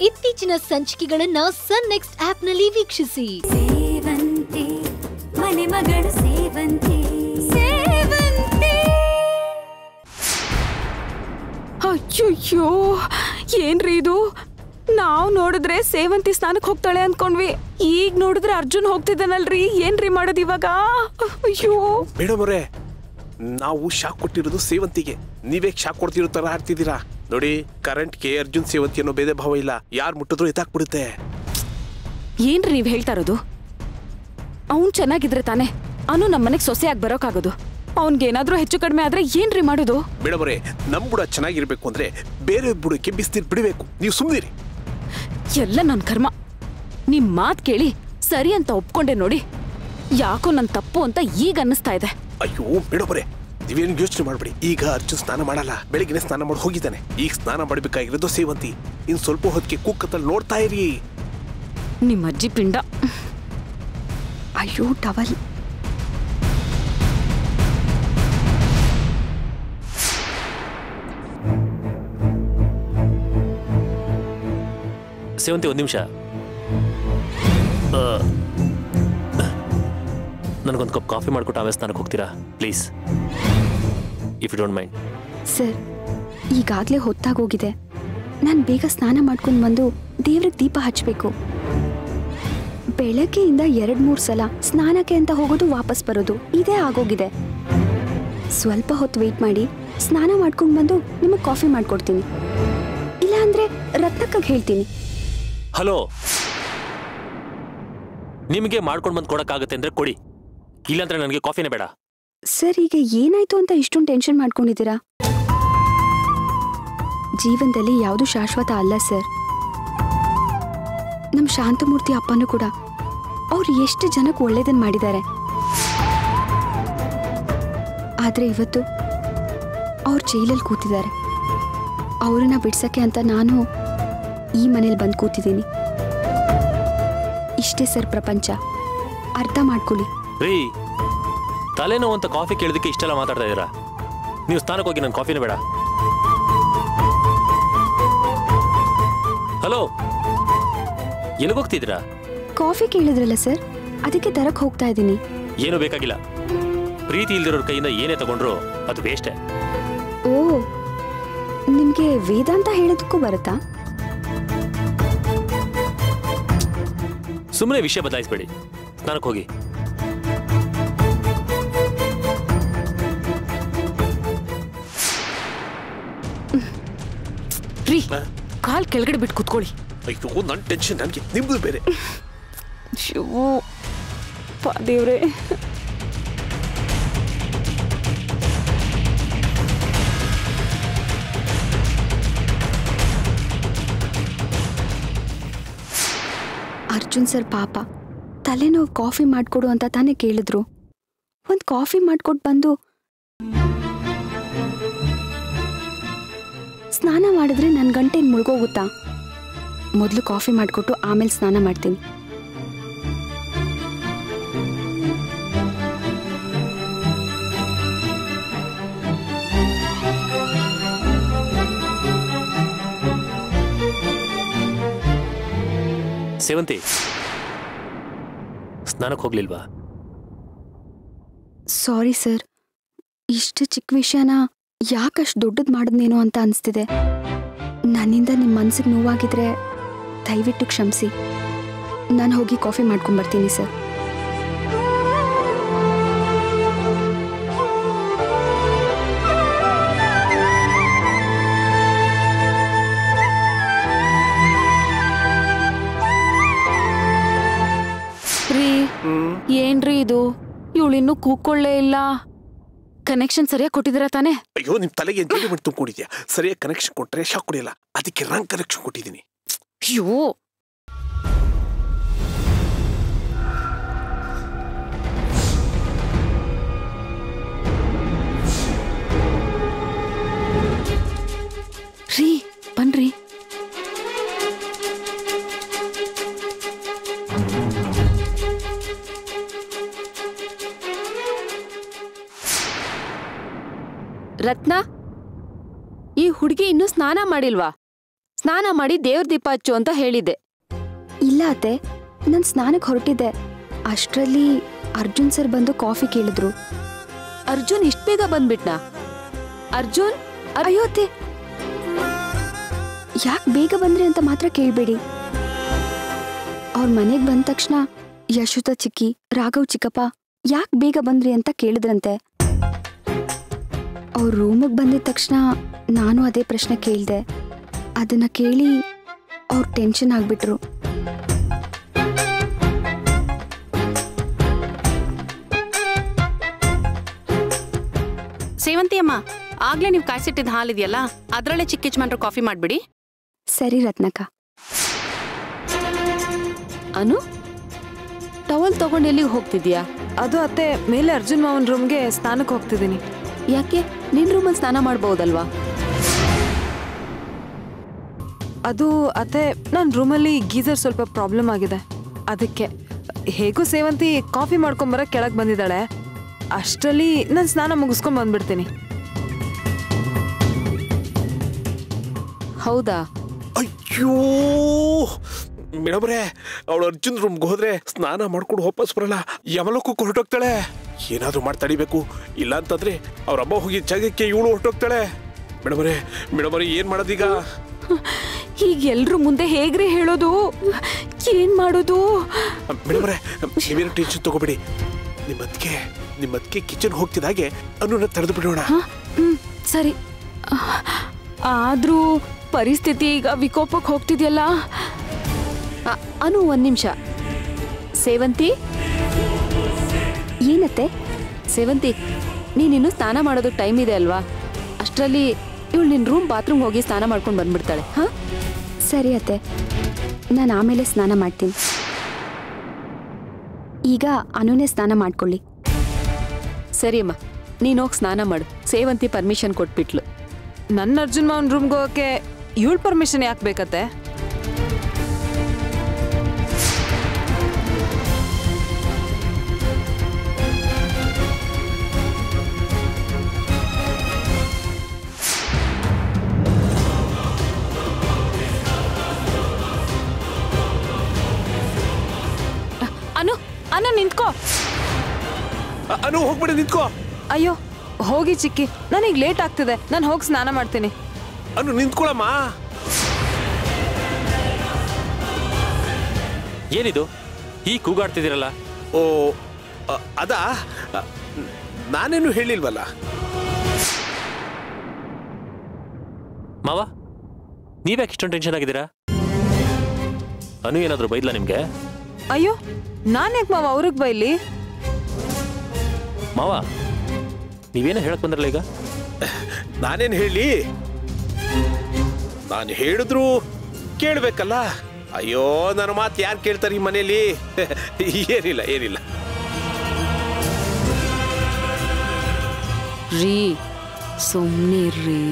ಇತ್ತೀಚಿನ ಸಂಚಿಕೆಗಳನ್ನ ಸನ್ ನೆಕ್ಸ್ಟ್ ಆಪ್ನಲ್ಲಿ ವೀಕ್ಷಿಸಿ ಸೇವಂತಿ ಮನೆ ಮಗಳು ಸೇವಂತಿ ಸೇವಂತಿ ಅಯ್ಯಯ್ಯೋ ಏನ್ರಿ ಇದು ನಾವ್ ನೋಡಿದ್ರೆ ಸೇವಂತಿ ಸ್ನಾನಕ್ ಹೋಗ್ತಾಳೆ ಅನ್ಕೊಂಡ್ವಿ ಈಗ ನೋಡಿದ್ರೆ ಅರ್ಜುನ್ ಹೋಗ್ತಿದ್ದಾನಲ್ರಿ ಏನ್ರಿ ಮಾಡೋದ್ ಇವಾಗ ಅಯ್ಯೋ ಮೇಡಮ್ ಅವರೇ ನಾವು ಶಾಕ್ ಕೊಟ್ಟಿರೋದು ಸೇವಂತಿಗೆ ನೀವೇ ಶಾಕ್ ಕೊಡ್ತಿರೋ ತರ ಆಡ್ತಿದ್ದೀರಾ ನೋಡಿ ಕರೆಂಟ್ಗೆ ಅರ್ಜುನ್ ಸೇವಂತಿ ಅನ್ನೋ ಭೇದ ಭಾವ ಇಲ್ಲ ಯಾರು ಮುಟ್ಟಿದ್ರು ಎತ್ತಾಕ್ಬಿಡುತ್ತೆ ಏನ್ರಿ ನೀವ್ ಹೇಳ್ತಾ ಇರೋದು ಅವ್ನ್ ಚೆನ್ನಾಗಿದ್ರೆ ತಾನೆ ಅವನು ನಮ್ಮನೆಗ್ ಸೊಸೆಯಾಗಿ ಬರೋಕಾಗೋದು ಅವ್ನ್ಗೇನಾದ್ರೂ ಹೆಚ್ಚು ಕಡಿಮೆ ಆದ್ರೆ ಏನ್ರಿ ಮಾಡೋದು ಮೇಡಮ್ ಅವರೇ ನಮ್ ಬುಡ ಚೆನ್ನಾಗಿರ್ಬೇಕು ಅಂದ್ರೆ ಬೇರೆ ಬುಡಕ್ಕೆ ಬಿಸ್ನೀರ್ ಬಿಡಬೇಕು ನೀವು ಸುಮ್ಮನಿರಿ ಎಲ್ಲ ನನ್ ಕರ್ಮ ನಿಮ್ ಮಾತ್ ಕೇಳಿ ಸರಿ ಅಂತ ಒಪ್ಕೊಂಡೆ ನೋಡಿ ಯಾಕೋ ನನ್ ತಪ್ಪು ಅಂತ ಈಗ ಅನ್ನಿಸ್ತಾ ಇದೆ ಅಯ್ಯೋ ಮೇಡಮ್ ಅವರೇ ನೀವೇನು ಯೋಚನೆ ಮಾಡ್ಬೇಡಿ ಈಗ ಅರ್ಜುನ್ ಸ್ನಾನ ಮಾಡಲ್ಲ ಬೆಳಗಿನ ಸ್ನಾನ ಮಾಡಿ ಹೋಗಿದ್ದಾನೆ ಈಗ ಸ್ನಾನ ಮಾಡಬೇಕಾಗಿರೋದು ಸೇವಂತಿ ಇನ್ ಸ್ವಲ್ಪ ಹೊತ್ತಿಗೆ ಕುಕ್ಕತ್ತಲ್ಲಿ ನೋಡ್ತಾ ಇರಿ ನಿಮ್ ಅಜ್ಜಿ ಪಿಂಡ ಅಯ್ಯೋ ಟವಲ್ ಸೇವಂತಿ ಒಂದು ನಿಮಿಷ ನನಗೊಂದು ಕಪ್ ಕಾಫಿ ಮಾಡಿಕೊಟ್ಟು ಆಮೇಲೆ ಸ್ನಾನಕ್ಕೆ ಹೋಗ್ತೀರಾ please if you don't mind sir ಈಗಾಗಲೇ ಹೊತ್ತಾಗೋಗಿದೆ ನಾನು ಬೇಗ ಸ್ನಾನ ಮಾಡ್ಕೊಂಡು ಬಂದು ದೇವ್ರಿಗೆ ದೀಪ ಹಚ್ಚಬೇಕು ಬೆಳಗ್ಗೆಯಿಂದ ಎರಡು ಮೂರು ಸಲ ಸ್ನಾನಕ್ಕೆ ಅಂತ ಹೋಗೋದು ವಾಪಸ್ ಬರೋದು ಇದೇ ಆಗೋಗಿದೆ ಸ್ವಲ್ಪ ಹೊತ್ತು ವೆಯ್ಟ್ ಮಾಡಿ ಸ್ನಾನ ಮಾಡ್ಕೊಂಡು ಬಂದು ನಿಮಗೆ ಕಾಫಿ ಮಾಡ್ಕೊಡ್ತೀನಿ ಇಲ್ಲಾಂದ್ರೆ ರತ್ನಕ್ಕಗೆ ಹೇಳ್ತೀನಿ ಹಲೋ ನಿಮಗೆ ಮಾಡ್ಕೊಂಡು ಬಂದು ಕೊಡೋಕ್ಕಾಗತ್ತೆ ಅಂದರೆ ಕೊಡಿ ಇಲ್ಲಾಂದ್ರೆ ನನಗೆ ಕಾಫಿನೇ ಬೇಡ ಸರ್ ಈಗ ಏನಾಯ್ತು ಅಂತ ಇಷ್ಟೊಂದು ಟೆನ್ಷನ್ ಮಾಡ್ಕೊಂಡಿದ್ದೀರಾ ಜೀವನದಲ್ಲಿ ಯಾವುದು ಶಾಶ್ವತ ಅಲ್ಲ ಸರ್ ನಮ್ಮ ಶಾಂತಮೂರ್ತಿ ಅಪ್ಪನೂ ಕೂಡ ಅವ್ರು ಎಷ್ಟು ಜನಕ್ಕೆ ಒಳ್ಳೇದನ್ನ ಮಾಡಿದ್ದಾರೆ ಆದ್ರೆ ಇವತ್ತು ಅವ್ರು ಜೈಲಲ್ಲಿ ಕೂತಿದ್ದಾರೆ ಅವ್ರನ್ನ ಬಿಡ್ಸಕ್ಕೆ ಅಂತ ನಾನು ಈ ಮನೇಲಿ ಬಂದು ಕೂತಿದ್ದೀನಿ ಇಷ್ಟೇ ಸರ್ ಪ್ರಪಂಚ ಅರ್ಥ ಮಾಡ್ಕೊಳ್ಳಿ ರೀ ತಲೆನೋವು ಅಂತ ಕಾಫಿ ಕೇಳೋದಕ್ಕೆ ಇಷ್ಟೆಲ್ಲ ಮಾತಾಡ್ತಾ ಇದ್ದೀರಾ ನೀವು ಸ್ನಾನಕ್ಕೆ ಹೋಗಿ ನನ್ನ ಕಾಫಿನೇ ಬೇಡ ಹಲೋ ಎಲ್ಲಿಗೆ ಹೋಗ್ತಿದ್ದೀರಾ ಕಾಫಿ ಕೇಳಿದ್ರಲ್ಲ ಸರ್ ಅದಕ್ಕೆ ತರಕ್ ಹೋಗ್ತಾ ಇದ್ದೀನಿ ಏನೂ ಬೇಕಾಗಿಲ್ಲ ಪ್ರೀತಿ ಇಲ್ದಿರೋರ್ ಕೈಯಿಂದ ಏನೇ ತಗೊಂಡ್ರು ಅದು ವೇಸ್ಟೇ ಓ ನಿಮ್ಗೆ ವೇದಾಂತ ಹೇಳೋದಕ್ಕೂ ಬರುತ್ತಾ ಸುಮ್ಮನೆ ವಿಷಯ ಬದಲಾಯಿಸಬೇಡಿ ಸ್ನಾನಕ್ಕೆ ಹೋಗಿ ರೀ ಕಾಲ್ ಕೆಳಗಡೆ ಬಿಟ್ಟು ಕುತ್ಕೊಳ್ಳಿ ಅಯ್ಯೋ ನನ್ನ ಟೆನ್ಷನ್ ನನಗೆ ನಿಮ್ದು ಬೇರೆ ಶಿವು ಪಾ ದೇವ್ರೆ ಅರ್ಜುನ್ ಸರ್ ಪಾಪ ತಲೆನೋವು ಕಾಫಿ ಮಾಡ್ಕೊಡು ಅಂತ ತಾನೇ ಕೇಳಿದ್ರು ಒಂದು ಕಾಫಿ ಮಾಡ್ಕೊಟ್ಟು ಬಂದು ಸ್ನಾನ ಮಾಡಿದ್ರೆ ನನ್ನ ಗಂಟೆ ಮುಳುಗೋಗುತ್ತಾ ಮೊದಲು ಕಾಫಿ ಮಾಡಿಕೊಟ್ಟು ಆಮೇಲೆ ಸ್ನಾನ ಮಾಡ್ತೀನಿ ಸೇವಂತಿ ಸ್ನಾನಕ್ಕೆ ಹೋಗ್ಲಿಲ್ವಾ ಸಾರಿ ಸರ್ ಇಷ್ಟು ಚಿಕ್ಕ ವಿಷಯನ ಯಾಕಷ್ಟು ದೊಡ್ಡದು ಮಾಡಿದ್ನೇನೋ ಅಂತ ಅನಿಸ್ತಿದೆ ನನ್ನಿಂದ ನಿಮ್ಮ ಮನ್ಸಿಗೆ ನೋವಾಗಿದ್ರೆ ದಯವಿಟ್ಟು ಕ್ಷಮಿಸಿ ನಾನು ಹೋಗಿ ಕಾಫಿ ಮಾಡ್ಕೊಂಬರ್ತೀನಿ ಸರ್ ರೀ ಏನ್ರಿ ಇದು ಇವಳಿನ್ನೂ ಕೂಕೊಳ್ಳೇ ಇಲ್ಲ ಕನೆಕ್ಷನ್ ಸರಿಯಾಗಿ ಕೊಟ್ಟಿದ್ದೀರಾ ತಾನೇ ಅಯ್ಯೋ ನಿಮ್ ತಲೆಗೆ ಜೇಡಿ ಮಾಡಿ ತುಂಬಿಕೊಂಡಿದ್ಯಾ ಸರಿಯಾಗಿ ಕನೆಕ್ಷನ್ ಕೊಟ್ರೆ ಶಾಕ್ ಕುಡಿಯಲ್ಲ ಅದಕ್ಕೆ ರಾಂಗ್ ಕನೆಕ್ಷನ್ ಕೊಟ್ಟಿದ್ದೀನಿ ಅಯ್ಯೋ ರೀ ಬನ್ರಿ ರತ್ನ ಈ ಹುಡುಗಿ ಇನ್ನೂ ಸ್ನಾನ ಮಾಡಿಲ್ವಾ ಸ್ನಾನ ಮಾಡಿ ದೇವ್ರ ದೀಪ ಹಚ್ಚು ಅಂತ ಹೇಳಿದ್ದೆ ಇಲ್ಲ ಅತ್ತೆ ನಾನು ಸ್ನಾನಕ್ಕೆ ಹೊರಟಿದ್ದೆ ಅಷ್ಟರಲ್ಲಿ ಅರ್ಜುನ್ ಸರ್ ಬಂದು ಕಾಫಿ ಕೇಳಿದ್ರು ಅರ್ಜುನ್ ಇಷ್ಟ ಬೇಗ ಬಂದ್ಬಿಟ್ನಾ ಅರ್ಜುನ್ ಅಯ್ಯೋ ಅತ್ತೆ ಯಾಕೆ ಬೇಗ ಬಂದ್ರಿ ಅಂತ ಮಾತ್ರ ಕೇಳಬೇಡಿ ಅವ್ರ ಮನೆಗೆ ಬಂದ ತಕ್ಷಣ ಯಶೋಧ ಚಿಕ್ಕಿ ರಾಘವ್ ಚಿಕ್ಕಪ್ಪ ಯಾಕೆ ಬೇಗ ಬಂದ್ರಿ ಅಂತ ಕೇಳಿದ್ರಂತೆ ಅವ್ರ ರೂಮಿಗೆ ಬಂದಿದ ತಕ್ಷಣ ನಾನು ಅದೇ ಪ್ರಶ್ನೆ ಕೇಳಿದೆ ಅದನ್ನ ಕೇಳಿ ಅವ್ರು ಟೆನ್ಷನ್ ಆಗ್ಬಿಟ್ರು ಸೇವಂತಿ ಅಮ್ಮ ಆಗ್ಲೇ ನೀವು ಕಾಯಿಸಿಟ್ಟಿದ್ದ ಹಾಲಿದೆಯಲ್ಲ ಅದರಲ್ಲೇ ಚಿಕ್ಕ ಯಜಮಾನ್ರು ಕಾಫಿ ಮಾಡ್ಬಿಡಿ ಸರಿ ರತ್ನಕ್ಕ ಅನು ಟವಲ್ ತಗೊಂಡು ಎಲ್ಲಿಗೆ ಹೋಗ್ತಿದ್ಯಾ ಅದು ಅತ್ತೆ ಮೇಲೆ ಅರ್ಜುನ್ ಮಾವನ್ ರೂಮ್ಗೆ ಸ್ನಾನಕ್ಕೆ ಹೋಗ್ತಿದ್ದೀನಿ ಯಾಕೆ ನಿನ್ ರೂಮಲ್ಲಿ ಸ್ನಾನ ಮಾಡ್ಬೋದಲ್ವಾ ಅದು ಅತ್ತೆ ನನ್ನ ರೂಮಲ್ಲಿ ಗೀಸರ್ ಸ್ವಲ್ಪ ಪ್ರಾಬ್ಲಮ್ ಆಗಿದೆ ಅದಕ್ಕೆ ಹೇಗೂ ಸೇವಂತಿ ಕಾಫಿ ಮಾಡ್ಕೊಂಬರ ಕೆಳಗೆ ಬಂದಿದ್ದಾಳೆ ಅಷ್ಟರಲ್ಲಿ ನಾನು ಸ್ನಾನ ಮುಗಿಸ್ಕೊಂಡ್ ಬಂದ್ಬಿಡ್ತೀನಿ ಹೌದಾ ಅಯ್ಯೋ ಮೇಡಮ್ರೆ ಅವಳು ಅರ್ಜುನ್ ರೂಮ್ಗೆ ಹೋದ್ರೆ ಸ್ನಾನ ಮಾಡ್ಕೊಂಡು ವಾಪಸ್ ಬರಲ್ಲ ಯಮಲೋಕಕ್ಕೆ ಹೊರಟೋಗ್ತಾಳೆ ಏನಾದ್ರೂ ಮಾಡಿ ತಡಿಬೇಕು ಇಲ್ಲ ಅಂತಂದ್ರೆ ಅವ್ರ ಅಮ್ಮ ಹೋಗಿ ಜಾಗಕ್ಕೆ ಇವಳು ಹೊರಟೋಗ್ತಾಳೆ ಮೇಡಮ್ರೆ ಮೇಡಮ್ರೆ ಏನ್ ಮಾಡೋದೀಗ ಈಗ ಎಲ್ರು ಮುಂದೆ ಹೇಗ್ರಿ ಹೇಳೋದು ಏನ್ ಮಾಡೋದು ಮೇಡಮ್ರೆ ನೀವೇನು ಟೆನ್ಷನ್ ತಗೋಬೇಡಿ ನಿಮ್ಮದ್ಕೆ ನಿಮ್ಮದ್ಕೆ ಕಿಚನ್ ಹೋಗ್ತಿದ್ದಾಗೆ ಅನ್ನೋನ ತಡೆದು ಬಿಡೋಣ ಹ್ಮ್ ಸರಿ ಆದ್ರೂ ಪರಿಸ್ಥಿತಿ ಈಗ ವಿಕೋಪಕ್ಕೆ ಹೋಗ್ತಿದ್ಯಲ್ಲ ಅ- ಅನು ಒಂದ್ ನಿಮಿಷ ಸೇವಂತಿ ಏನತ್ತೆ ಸೇವಂತಿ ನೀನಿನ್ನು ಸ್ನಾನ ಮಾಡೋದಕ್ಕೆ ಟೈಮ್ ಇದೆ ಅಲ್ವಾ ಅಷ್ಟರಲ್ಲಿ ಇವಳು ನಿನ್ನ ರೂಮ್ ಬಾತ್ರೂಮ್ ಹೋಗಿ ಸ್ನಾನ ಮಾಡ್ಕೊಂಡು ಬಂದ್ಬಿಡ್ತಾಳೆ ಹಾ ಸರಿ ಅತ್ತೆ ನಾನು ಆಮೇಲೆ ಸ್ನಾನ ಮಾಡ್ತೀನಿ ಈಗ ಅನುನೇ ಸ್ನಾನ ಮಾಡ್ಕೊಳ್ಳಿ ಸರಿ ಅಮ್ಮ ನೀನು ಹೋಗಿ ಸ್ನಾನ ಮಾಡು ಸೇವಂತಿ ಪರ್ಮಿಷನ್ ಕೊಟ್ಬಿಟ್ಲು ನನ್ನ ಅರ್ಜುನ್ ಮಾವನ್ ರೂಮ್ಗೆ ಹೋಗಕ್ಕೆ ಇವಳು ಪರ್ಮಿಷನ್ ಯಾಕೆ ಬೇಕತ್ತೆ ಅನು ಅನು ನಿಂತ್ಕೋ ಅ- ಅನು ಹೋಗ್ಬೇಡಿ ನಿಂತ್ಕೋ ಅಯ್ಯೋ ಹೋಗಿ ಚಿಕ್ಕಿ ನನಗೆ ಲೇಟ್ ಆಗ್ತಿದೆ ನಾನು ಹೋಗಿ ಸ್ನಾನ ಮಾಡ್ತೀನಿ ಅನು ನಿಂತ್ಕೊಳಮ್ಮ ಏನಿದು ಈ ಕೂಗಾಡ್ತಿದ್ದೀರಲ್ಲ ಓ ಅ- ಅದಾ ಅ, ನಾನೇನು ಹೇಳಿಲ್ವಲ್ಲ ಮಾವ ನೀವ್ಯಾಕೆ ಇಷ್ಟೊಂದು ಟೆನ್ಷನ್ ಆಗಿದ್ದೀರಾ ಅನು ಏನಾದರೂ ಬೈದ್ಲಾ ನಿಮಗೆ ಅಯ್ಯೋ ನಾನು ಯಾಕೆ ಮಾವ ಅವ್ರಿಗೆ ಬೈಲಿ ಮಾವ ನೀವೇನೋ ಹೇಳಕ್ ಬಂದ್ರಲ್ಲ ಈಗ ನಾನೇನು ಹೇಳಿ ನಾನು ಹೇಳಿದ್ರು ಕೇಳಬೇಕಲ್ಲ ಅಯ್ಯೋ ನನ್ನ ಮಾತು ಯಾರು ಕೇಳ್ತಾರೆ ಈ ಮನೇಲಿ ಏನಿಲ್ಲ ಏನಿಲ್ಲ ರೀ ಸುಮ್ಮನೆ ರೀ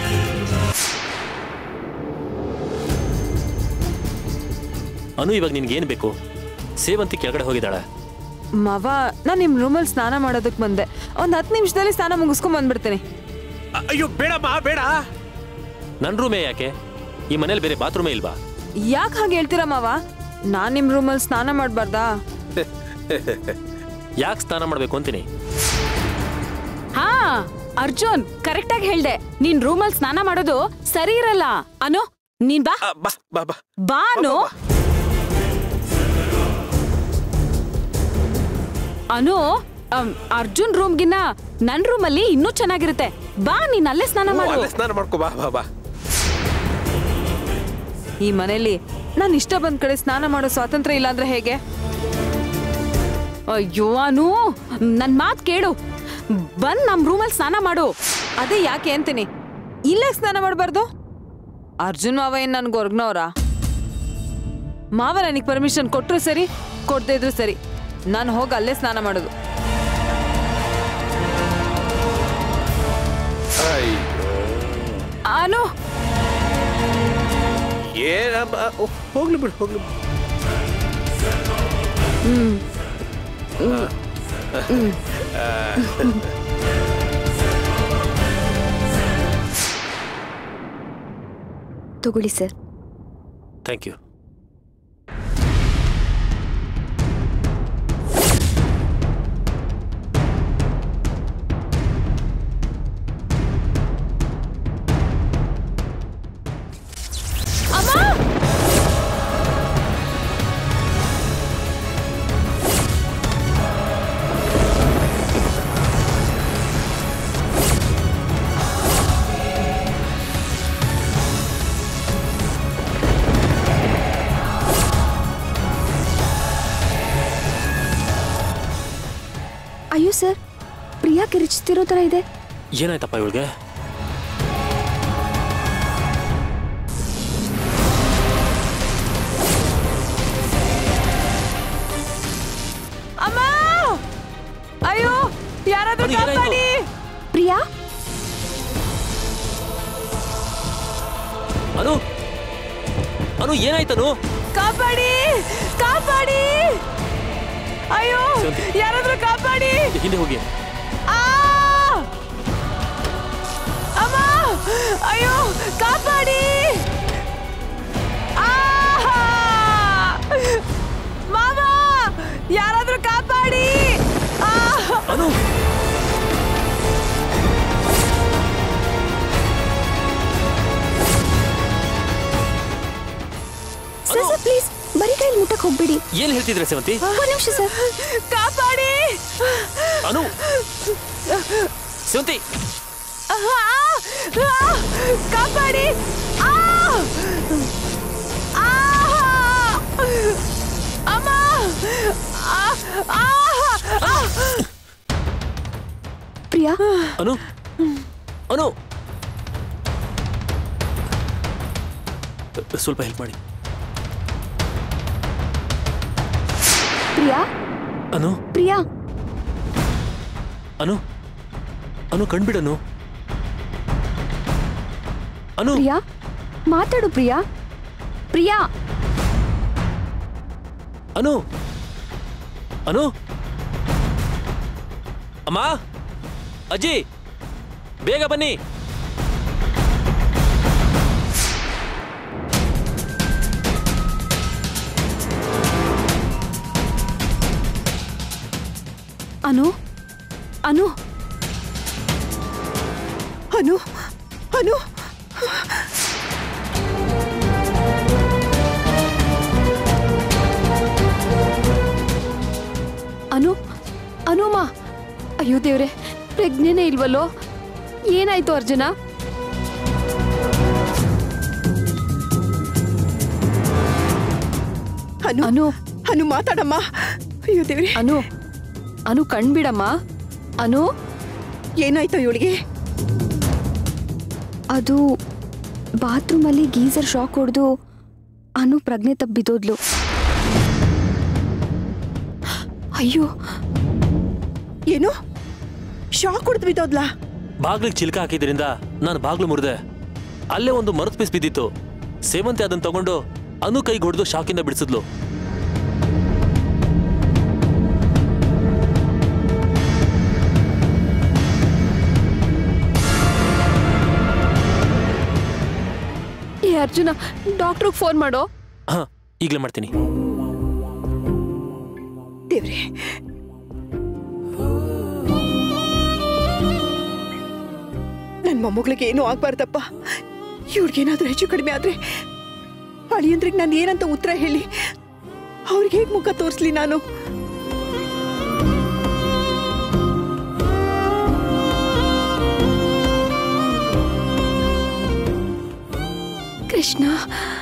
ಅನು ಇವಾಗ ನಿನ್ಗೇನು ಬೇಕು ಸೇವಂತಿ ಕೆಳಗಡೆ ಹೋಗಿದ್ದಾಳೆ ಮವ ನಾನು ನಿಮ್ಮ ರೂಮಲ್ಲಿ ಸ್ನಾನ ಮಾಡೋದಕ್ಕೆ ಬಂದೆ ಒಂದು ಹತ್ತು ನಿಮಿಷದಲ್ಲಿ ಸ್ನಾನ ಮುಗಿಸ್ಕೊಂಡ್ ಬಂದ್ಬಿಡ್ತೀನಿ ಅ- ಅಯ್ಯೋ ಬೇಡಮ್ಮ ಬೇಡ ನನ್ನ ರೂಮೇ ಯಾಕೆ ಈ ಮನೇಲಿ ಬೇರೆ ಬಾತ್ರೂಮೇ ಇಲ್ವಾ ಯಾಕೆ ಹಾಗೆ ಹೇಳ್ತೀರಾ ಮಾವ ನಾನು ನಿಮ್ಮ ರೂಮಲ್ಲಿ ಸ್ನಾನ ಮಾಡಬಾರ್ದಾ ಯಾಕೆ ಸ್ನಾನ ಮಾಡಬೇಕು ಅಂತೀನಿ ಹಾ ಅರ್ಜುನ್ ಕರೆಕ್ಟ್ ಆಗಿ ಹೇಳ್ದೆ ನೀನ್ ರೂಮಲ್ಲಿ ಸ್ನಾನ ಮಾಡೋದು ಸರಿ ಇರಲ್ಲ ಅನು ನೀನ್ ಬಾ ಅ, ಬಾ ಬಾ ಬಾ ಬಾ ಅನು ಅನು ಅಮ್, ಅರ್ಜುನ್ ರೂಮ್ಗಿನ್ನ ನನ್ ರೂಮಲ್ಲಿ ಇನ್ನೂ ಚೆನ್ನಾಗಿರುತ್ತೆ ಬಾ ನೀನ್ ಅಲ್ಲೇ ಸ್ನಾನ ಓ, ಮಾಡು ಅಲ್ಲೇ ಸ್ನಾನ ಮಾಡ್ಕೋ ಬಾ ಬಾ ಬಾ ಈ ಮನೆಯಲ್ಲಿ ನಾನು ಇಷ್ಟ ಬಂದ ಕಡೆ ಸ್ನಾನ ಮಾಡೋ ಸ್ವಾತಂತ್ರ್ಯ ಇಲ್ಲ ಅಂದ್ರೆ ಹೇಗೆ ಅಯ್ಯೋ ಅನು ನನ್ ಮಾತ್ ಕೇಳು ಬಂದ್ ನಮ್ ರೂಮಲ್ಲಿ ಸ್ನಾನ ಮಾಡು ಅದೇ ಯಾಕೆ ಅಂತೀನಿ ಇಲ್ಲೇ ಸ್ನಾನ ಮಾಡಬಾರ್ದು ಅರ್ಜುನ್ ಮಾವ ಏನ್ ನನ್ಗೆ ಹೊರ್ಗ್ನವ್ರ ಮಾವ ನನಗೆ ಪರ್ಮಿಷನ್ ಕೊಟ್ರು ಸರಿ ಕೊಡದೇ ಇದ್ರು ಸರಿ ನಾನು ಹೋಗಿ ಅಲ್ಲೇ ಸ್ನಾನ ಮಾಡೋದು ಅಯ್ಯೋ ಅನು ಏನಮ್ಮ ಓ, ಹೋಗ್ಲಿ ಬಿಡು ಹೋಗ್ಲಿ ಬಿಡು ತಗೊಳ್ಳಿ ಸರ್ ಥ್ಯಾಂಕ್ ಯು ಅಯ್ಯೋ ಸರ್ ಪ್ರಿಯಾ ಕಿರಿಚ್ತಿರೋ ಥರ ಇದೆ ಏನಾಯ್ತಪ್ಪ ಇವಳಿಗೆ ಅಮ್ಮ ಅಯ್ಯೋ ಯಾರಾದ್ರೂ ಅದು ಏನಾಯ್ತು? ಕಾಪಾಡಿ ಪ್ರಿಯಾ ಅನು ಅನು ಏನಾಯ್ತನು ಕಾಪಾಡಿ ಕಾಪಾಡಿ ಅಯ್ಯೋ ಸೇವಂತಿ. ಯಾರಾದ್ರೂ ಕಾಪಾಡಿ ಹಿಂದೆ ಹೋಗಿ ಆ! ಅಮ್ಮ ಅಯ್ಯೋ ಕಾಪಾಡಿ ಆ! ಮಾವ ಯಾರಾದ್ರೂ ಕಾಪಾಡಿ ಆ! ಅನು ಸರ್ ಸರ್ ಪ್ಲೀಸ್ ಬರೀ ಕೈಯಲ್ಲಿ ಮುಟ್ಟಕ್ಕೆ ಹೋಗ್ಬೇಡಿ ಏನ್ ಹೇಳ್ತಿದ್ರೆ ಸೇವಂತಿ ಒಂದು ನಿಮಿಷ ಸರ್ ಕಾಪಾಡಿ ಅನು ಸೇವಂತಿ ಆ! ಆ! ಕಾಪಾಡಿ ಆ! ಆ! ಅಮ್ಮ ಆ! ಆ! ಆ! ಪ್ರಿಯಾ ಅನು ಅನು ಸ್ವಲ್ಪ ಹೆಲ್ಪ್ ಮಾಡಿ ಪ್ರಿಯಾ ಅನು ಪ್ರಿಯಾ ಅನು ಅನು ಕಣ್ಬಿಡನು ಅನು ಪ್ರಿಯಾ ಮಾತಾಡು ಪ್ರಿಯಾ ಪ್ರಿಯಾ ಅನು ಅನು ಅಮ್ಮ ಅಜ್ಜಿ ಬೇಗ ಬನ್ನಿ ಅನು ಅನು ಅನು ಅನು ಅನು ಅನುಮ ಅಯ್ಯೋ ದೇವ್ರೆ ಪ್ರಜ್ಞೆನೇ ಇಲ್ವಲ್ಲೋ ಏನಾಯ್ತು ಅರ್ಜುನ ಅನು ಅನು ಅನು ಮಾತಾಡಮ್ಮ ಅಯ್ಯೋ ದೇವ್ರೆ ಅನು ಅನು ಕಣ್ಬಿಡಮ್ಮ ಅನು ಏನಾಯ್ತು ಇವಳಿಗೆ ಅದು ಬಾತ್ರೂಮಲ್ಲಿ ಗೀಸರ್ ಶಾಕ್ ಹೊಡೆದು ಅನು ಪ್ರಜ್ಞೆ ತಪ್ಪಿದೋದ್ಲು ಅಯ್ಯೋ ಏನು ಶಾಕ್ ಹೊಡೆದು ಬಿದ್ದೋದ್ಲಾ ಬಾಗ್ಲಿಗೆ ಚಿಲ್ಕ ಹಾಕಿದ್ರಿಂದ ನಾನು ಬಾಗ್ಲು ಮುರಿದೆ ಅಲ್ಲೇ ಒಂದು ಮರದ ಪೀಸ್ ಬಿದ್ದಿತ್ತು ಸೇವಂತಿ ಅದನ್ನ ತಗೊಂಡು ಅನು ಕೈಗೆ ಹೊಡೆದು ಶಾಕಿಂದ ಬಿಡಿಸಿದ್ಲು ಏ ಅರ್ಜುನ ಡಾಕ್ಟ್ರಿಗೆ ಫೋನ್ ಮಾಡೋ ಹಾ ಈಗಲೇ ಮಾಡ್ತೀನಿ ದೇವ್ರೆ ನನ್ನ ಮೊಮ್ಮಗಳಿಗೆ ಏನೂ ಆಗ್ಬಾರ್ದಪ್ಪ ಇವ್ರಿಗೇನಾದ್ರೂ ಹೆಚ್ಚು ಕಡಿಮೆ ಆದ್ರೆ ಅಳಿಯಂದ್ರಿಗೆ ನಾನು ಏನಂತ ಉತ್ತರ ಹೇಳಿ ಅವ್ರಿಗೆ ಹೇಗೆ ಮುಖ ತೋರಿಸ್ಲಿ ನಾನು ಕೃಷ್ಣ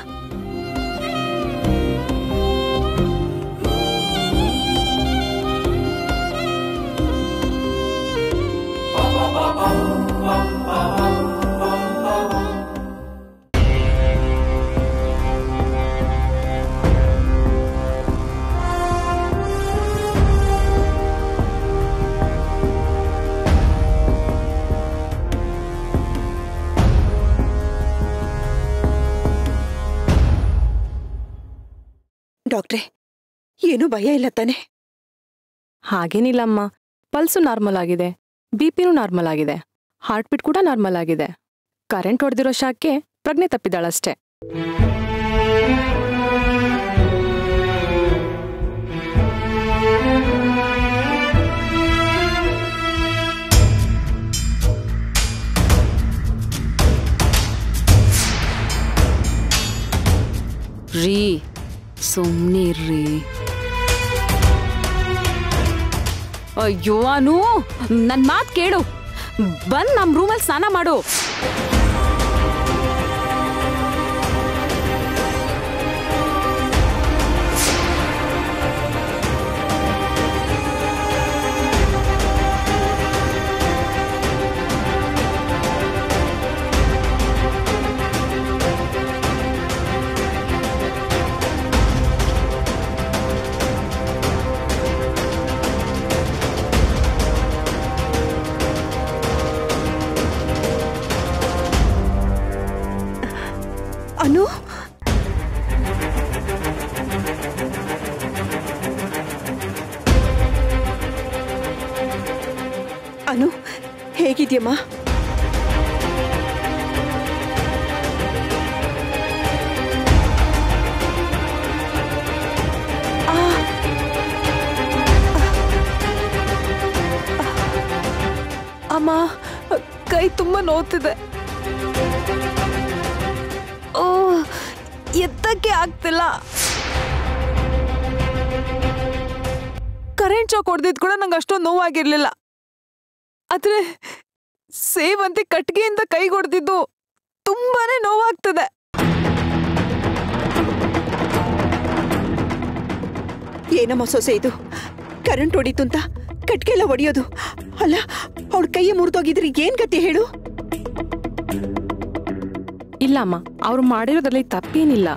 ಡಾಕ್ಟ್ರೆ ಏನೂ ಭಯ ಇಲ್ಲ ತಾನೆ ಹಾಗೇನಿಲ್ಲಮ್ಮ ಪಲ್ಸು ನಾರ್ಮಲ್ ಆಗಿದೆ ಬಿ ಪಿನೂ ನಾರ್ಮಲ್ ಆಗಿದೆ ಹಾರ್ಟ್ ಬೀಟ್ ಕೂಡ ನಾರ್ಮಲ್ ಆಗಿದೆ ಕರೆಂಟ್ ಹೊಡೆದಿರೋ ಶಾಕ್ಗೆ ಪ್ರಜ್ಞೆ ತಪ್ಪಿದಾಳಷ್ಟೇ ರೀ ಸುಮ್ಮನೆ ರೀ ಅಯ್ಯೋ ಅನು ನನ್ನ ಮಾತು ಕೇಳು ಬಂದ್ ನಮ್ಮ ರೂಮಲ್ಲಿ ಸ್ನಾನ ಮಾಡು ಅನು ಅನು ಹೇಗಿದ್ಯಮ್ಮ ಆ. ಅಮ್ಮ ಕೈ ತುಂಬಾ ನೋವ್ತಿದೆ ಓ ಎತ್ತಕ್ಕೆ ಆಗ್ತಿಲ್ಲ ಕರೆಂಟ್ ಶಾಕ್ ಹೊಡೆದಿದ್ ಕೂಡ ನಂಗೆ ಅಷ್ಟೊಂದು ನೋವಾಗಿರ್ಲಿಲ್ಲ ಆದ್ರೆ ಸೇವಂತಿ ಕಟ್ಗೆಯಿಂದ ಕೈಗೊಡ್ದಿದ್ದು ತುಂಬಾನೇ ನೋವಾಗ್ತದೆ ಏನಮ್ಮ ಸೊಸೆ ಇದು ಕರೆಂಟ್ ಹೊಡೀತು ಅಂತ ಕಟ್ಗೆ ಎಲ್ಲ ಹೊಡಿಯೋದು ಅಲ್ಲ ಅವಳ ಕೈಯ ಮುರಿದೋಗಿದ್ರೆ ಏನ್ ಗತಿ ಹೇಳು ಇಲ್ಲ ಅಮ್ಮ ಅವ್ರು ಮಾಡಿರೋದ್ರಲ್ಲಿ ತಪ್ಪೇನಿಲ್ಲ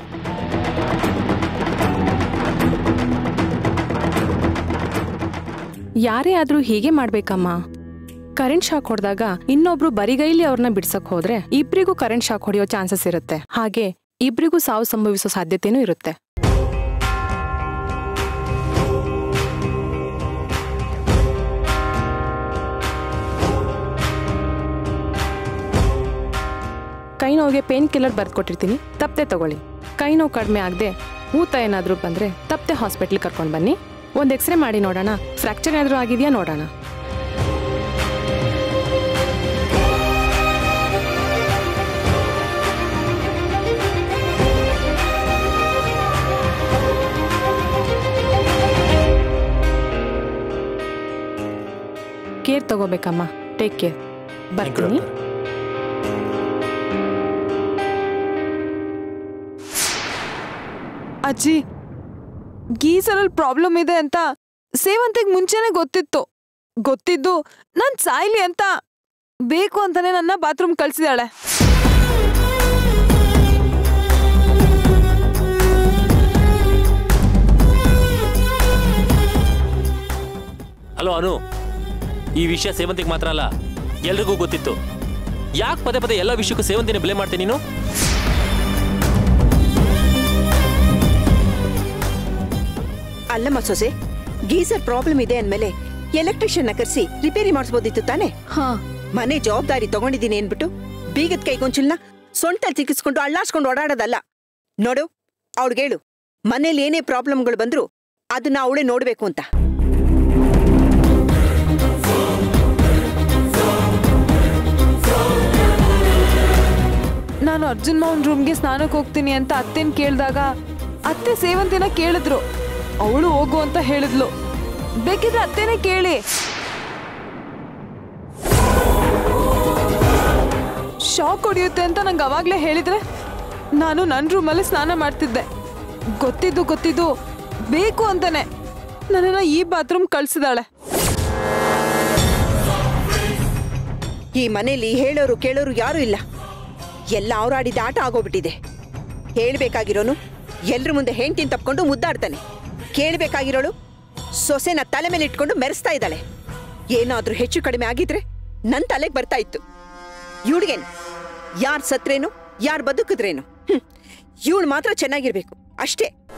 ಯಾರೇ ಆದ್ರೂ ಹೀಗೆ ಮಾಡ್ಬೇಕಮ್ಮ ಕರೆಂಟ್ ಶಾಕ್ ಹೊಡೆದಾಗ ಇನ್ನೊಬ್ರು ಬರಿಗೈಲಿ ಅವ್ರನ್ನ ಬಿಡ್ಸಕ್ ಹೋದ್ರೆ ಇಬ್ರಿಗೂ ಕರೆಂಟ್ ಶಾಕ್ ಹೊಡೆಯೋ ಚಾನ್ಸಸ್ ಇರುತ್ತೆ ಹಾಗೆ ಇಬ್ರಿಗೂ ಸಾವು ಸಂಭವಿಸೋ ಸಾಧ್ಯತೆನೂ ಇರುತ್ತೆ ಕೈ ನೋವಿಗೆ ಪೇನ್ ಕಿಲ್ಲರ್ ಬರ್ಕೊಟ್ಟಿರ್ತೀನಿ ತಪ್ಪದೆ ತಗೊಳ್ಳಿ ಕೈ ನೋವು ಕಡಿಮೆ ಆಗದೆ ಊತ ಏನಾದರೂ ಬಂದರೆ ತಪ್ಪದೆ ಹಾಸ್ಪಿಟ್ಲಿಗೆ ಕರ್ಕೊಂಡು ಬನ್ನಿ ಒಂದು ಎಕ್ಸ್ರೇ ಮಾಡಿ ನೋಡೋಣ ಫ್ರ್ಯಾಕ್ಚರ್ ಏನಾದರೂ ಆಗಿದೆಯಾ ನೋಡೋಣ ಕೇರ್ ತಗೋಬೇಕಮ್ಮ ಟೇಕ್ ಕೇರ್ ಬರ್ತೀನಿ ಅಜ್ಜಿ ಗೀಸರಲ್ಲಿ ಪ್ರಾಬ್ಲಮ್ ಇದೆ ಅಂತ ಸೇವಂತಿಗೆ ಮುಂಚೆನೆ ಗೊತ್ತಿತ್ತು ಗೊತ್ತಿದ್ದು ನಾನ್ ಸಾಯ್ಲಿ ಅಂತ ಬೇಕು ಅಂತಾನೆ ನನ್ನ ಬಾತ್ರೂಮ್ ಕಳ್ಸಿದಾಳೆ ಹಲೋ ಅನು ಈ ವಿಷಯ ಸೇವಂತಿಗೆ ಮಾತ್ರ ಅಲ್ಲ ಎಲ್ರಿಗೂ ಗೊತ್ತಿತ್ತು ಯಾಕೆ ಪದೇ ಪದೇ ಎಲ್ಲ ವಿಷಯಕ್ಕೂ ಸೇವಂತಿನ ಬೆಲೆ ಮಾಡ್ತೀನಿ ನೀನು ಅಲ್ಲಮ್ಮ ಸೊಸೆ ಗೀಸರ್ ಪ್ರಾಬ್ಲಮ್ ಇದೆ ಅಂದ್ಮೇಲೆ ಎಲೆಕ್ಟ್ರಿಷಿಯನ್ ಕರೆಸಿ ರಿಪೇರಿ ಮಾಡಿಸ್ಬೋದಿತ್ತು ತಾನೆ ಹಾ ಮನೆ ಜವಾಬ್ದಾರಿ ತಗೊಂಡಿದ್ದೀನಿ ಅನ್ಬಿಟ್ಟು ಬೀಗದ ಕೈಗೊಂಚಲ್ನ ಸೊಂಟಲ್ಲಿ ಸಿಕ್ಕಿಸ್ಕೊಂಡು ಅಳ್ಳಾಡ್ಸ್ಕೊಂಡು ಓಡಾಡೋದಲ್ಲ ನೋಡು ಅವಳಿಗೇಳು ಮನೇಲಿ ಏನೇ ಪ್ರಾಬ್ಲಮ್ಗಳು ಬಂದ್ರು ಅದನ್ನ ಅವಳೇ ನೋಡ್ಬೇಕು ಅಂತ ನಾನು ಅರ್ಜುನ್ ಮಾವನ್ ರೂಮ್ಗೆ ಸ್ನಾನಕ್ಕೆ ಹೋಗ್ತೀನಿ ಅಂತ ಅತ್ತೆನ್ ಕೇಳಿದಾಗ ಅತ್ತೆ ಸೇವಂತಿನ ಕೇಳಿದ್ರು ಅವಳು ಹೋಗು ಅಂತ ಹೇಳಿದ್ಲು ಬೇಕಿದ್ರೆ ಅತ್ತೆನೇ ಕೇಳಿ ಶಾಕ್ ಹೊಡೆಯುತ್ತೆ ಅಂತ ನಂಗೆ ಅವಾಗಲೇ ಹೇಳಿದ್ರೆ ನಾನು ನನ್ನ ರೂಮಲ್ಲಿ ಸ್ನಾನ ಮಾಡ್ತಿದ್ದೆ ಗೊತ್ತಿದ್ದು ಗೊತ್ತಿದ್ದು ಬೇಕು ಅಂತಾನೆ ನನ್ನನ್ನ ಈ ಬಾತ್ರೂಮ್ ಕಳ್ಸಿದಾಳೆ ಈ ಮನೇಲಿ ಹೇಳೋರು ಕೇಳೋರು ಯಾರೂ ಇಲ್ಲ ಎಲ್ಲ ಅವರಾಡಿದ ಆಟ ಆಗೋಗ್ಬಿಟ್ಟಿದೆ ಹೇಳ್ಬೇಕಾಗಿರೋನು ಎಲ್ರ ಮುಂದೆ ಹೆಂಡ್ತಿನ ತಪ್ಕೊಂಡು ಮುದ್ದಾಡ್ತಾನೆ ಕೇಳ್ಬೇಕಾಗಿರೋಳು ಸೊಸೆನ ತಲೆ ಮೇಲೆ ಇಟ್ಕೊಂಡು ಮೆರೆಸ್ತಾ ಇದ್ದಾಳೆ ಏನಾದ್ರೂ ಹೆಚ್ಚು ಕಡಿಮೆ ಆಗಿದ್ರೆ ನನ್ ತಲೆಗೆ ಬರ್ತಾ ಇತ್ತು ಇವಳಿಗೇನು ಯಾರ್ ಸತ್ರೇನು ಯಾರ್ ಬದುಕಿದ್ರೇನು ಇವಳು ಮಾತ್ರ ಚೆನ್ನಾಗಿರ್ಬೇಕು ಅಷ್ಟೇ